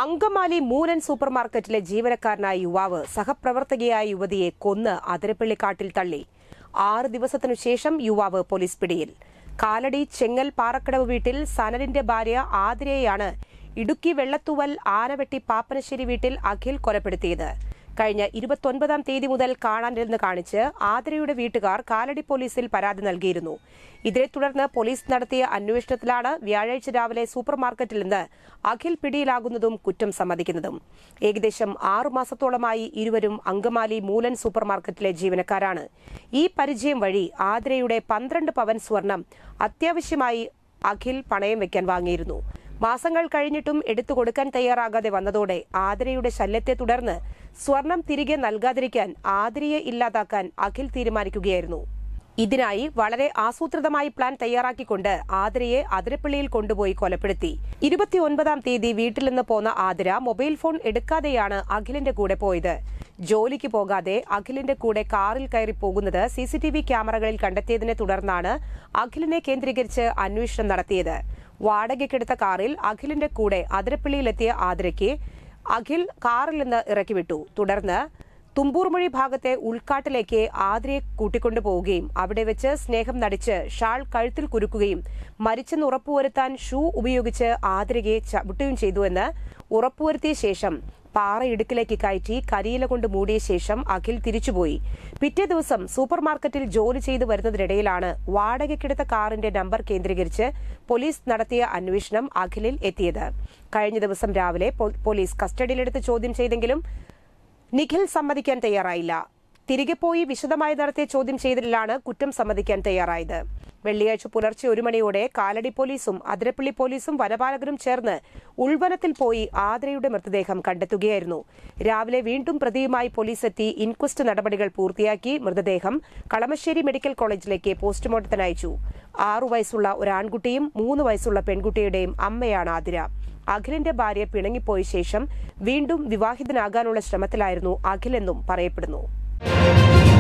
അങ്കമാലി മൂലൻ സൂപ്പർമാർക്കറ്റിലെ ജീവനക്കാരനായ യുവാവ് സഹപ്രവർത്തകയായ യുവതിയെ കൊന്ന് അതിരപ്പള്ളിക്കാട്ടിൽ തള്ളി ആറ് ദിവസത്തിനു ശേഷം യുവാവ് പോലീസ് പിടിയിൽ കാലടി ചെങ്ങൽ പാറക്കടവ് വീട്ടിൽ സനലിന്റെ ഭാര്യ ആതിരയെയാണ് ഇടുക്കി വെള്ളത്തൂവൽ ആനവെട്ടി പാപ്പനശ്ശേരി വീട്ടിൽ അഖിൽ കൊലപ്പെടുത്തിയത് കഴിഞ്ഞ ഇരുപത്തൊൻപതാം തീയതി മുതൽ കാണാനില്ലെന്ന് കാണിച്ച് ആതിരയുടെ വീട്ടുകാർ കാലടി പോലീസിൽ പരാതി നൽകിയിരുന്നു ഇതേ തുടർന്ന് പോലീസ് നടത്തിയ അന്വേഷണത്തിലാണ് വ്യാഴാഴ്ച രാവിലെ സൂപ്പർമാർക്കറ്റിൽ നിന്ന് അഖിൽ പിടിയിലാകുന്നതും കുറ്റം സമ്മതിക്കുന്നതും ഏകദേശം ആറു മാസത്തോളമായി ഇരുവരും അങ്കമാലി മൂലൻ സൂപ്പർമാർക്കറ്റിലെ ജീവനക്കാരാണ് ഈ പരിചയം വഴി ആതിരയുടെ പന്ത്രണ്ട് പവൻ സ്വർണം അത്യാവശ്യമായി അഖിൽ പണയം വെക്കാൻ വാങ്ങിയിരുന്നു മാസങ്ങൾ കഴിഞ്ഞിട്ടും എടുത്തു കൊടുക്കാൻ തയ്യാറാകാതെ വന്നതോടെ ആതിരയുടെ ശല്യത്തെ തുടർന്ന് സ്വർണം തിരികെ നൽകാതിരിക്കാൻ ആതിരയെ ഇല്ലാതാക്കാൻ അഖിൽ തീരുമാനിക്കുകയായിരുന്നു ഇതിനായി വളരെ ആസൂത്രിതമായി പ്ലാൻ തയ്യാറാക്കിക്കൊണ്ട് ആതിരയെ അതിരപ്പള്ളിയിൽ കൊണ്ടുപോയി കൊലപ്പെടുത്തി ഇരുപത്തിയൊൻപതാം തീയതി വീട്ടിൽ നിന്ന് പോന്ന ആതിര മൊബൈൽ ഫോൺ എടുക്കാതെയാണ് അഖിലിന്റെ കൂടെ പോയത് ജോലിക്ക് പോകാതെ അഖിലിന്റെ കൂടെ കാറിൽ കയറി പോകുന്നത് സിസിടിവി ക്യാമറകളിൽ കണ്ടെത്തിയതിനെ തുടർന്നാണ് അഖിലിനെ കേന്ദ്രീകരിച്ച് അന്വേഷണം നടത്തിയത് വാടകയ്ക്കെടുത്ത കാറിൽ അഖിലിന്റെ കൂടെ അതിരപ്പള്ളിയിലെത്തിയ ആതിരയ്ക്ക് അഖിൽ കാറിൽ നിന്ന് ഇറക്കിവിട്ടു തുടർന്ന് തുമ്പൂർമൊഴി ഭാഗത്തെ ഉൾക്കാട്ടിലേക്ക് ആതിരയെ കൂട്ടിക്കൊണ്ടുപോവുകയും അവിടെ വെച്ച് സ്നേഹം നടിച്ച് ഷാൾ കഴുത്തിൽ കുരുക്കുകയും മരിച്ചെന്ന് ഉറപ്പുവരുത്താൻ ഷൂ ഉപയോഗിച്ച് ആതിരയെ ചവിട്ടുകയും ചെയ്തുവെന്ന് ഉറപ്പുവരുത്തിയ ശേഷം പാറ ഇടുക്കിലേക്ക് കയറ്റി കരിയില കൊണ്ട് മൂടിയ ശേഷം അഖിൽ തിരിച്ചുപോയി പിറ്റേ ദിവസം സൂപ്പർ മാർക്കറ്റിൽ ജോലി ചെയ്തു വരുന്നതിനിടയിലാണ് വാടകയ്ക്കെടുത്ത കാറിന്റെ നമ്പർ കേന്ദ്രീകരിച്ച് പോലീസ് നടത്തിയ അന്വേഷണം അഖിലിൽ എത്തിയത് കഴിഞ്ഞ ദിവസം രാവിലെ പോ- പോലീസ് കസ്റ്റഡിയിലെടുത്ത് ചോദ്യം ചെയ്തെങ്കിലും നിഖിൽ സമ്മതിക്കാൻ തയ്യാറായില്ല തിരികെ പോയി വിശദമായി നടത്തിയ ചോദ്യം ചെയ്തതിലാണ് കുറ്റം സമ്മതിക്കാൻ തയ്യാറായത് വെള്ളിയാഴ്ച പുലർച്ചെ ഒരു മണിയോടെ കാലടി പോലീസും അതിരപ്പള്ളി പോലീസും വനപാലകരും ചേർന്ന് ഉൾവനത്തിൽ പോയി ആതിരയുടെ മൃതദേഹം കണ്ടെത്തുകയായിരുന്നു രാവിലെ വീണ്ടും പ്രതിയുമായി പോലീസ് എത്തി ഇൻക്വസ്റ്റ് നടപടികൾ പൂർത്തിയാക്കി മൃതദേഹം കളമശ്ശേരി മെഡിക്കൽ കോളേജിലേക്ക് പോസ്റ്റ്മോർട്ടത്തിന് അയച്ചു ആറു വയസ്സുള്ള ഒരു ആൺകുട്ടിയും മൂന്ന് വയസ്സുള്ള പെൺകുട്ടിയുടെയും അമ്മയാണ് ആതിര അഖിലിന്റെ ഭാര്യ പിണങ്ങിപ്പോയ ശേഷം വീണ്ടും വിവാഹിതനാകാനുള്ള ശ്രമത്തിലായിരുന്നു അഖിലെന്നും പറയപ്പെടുന്നു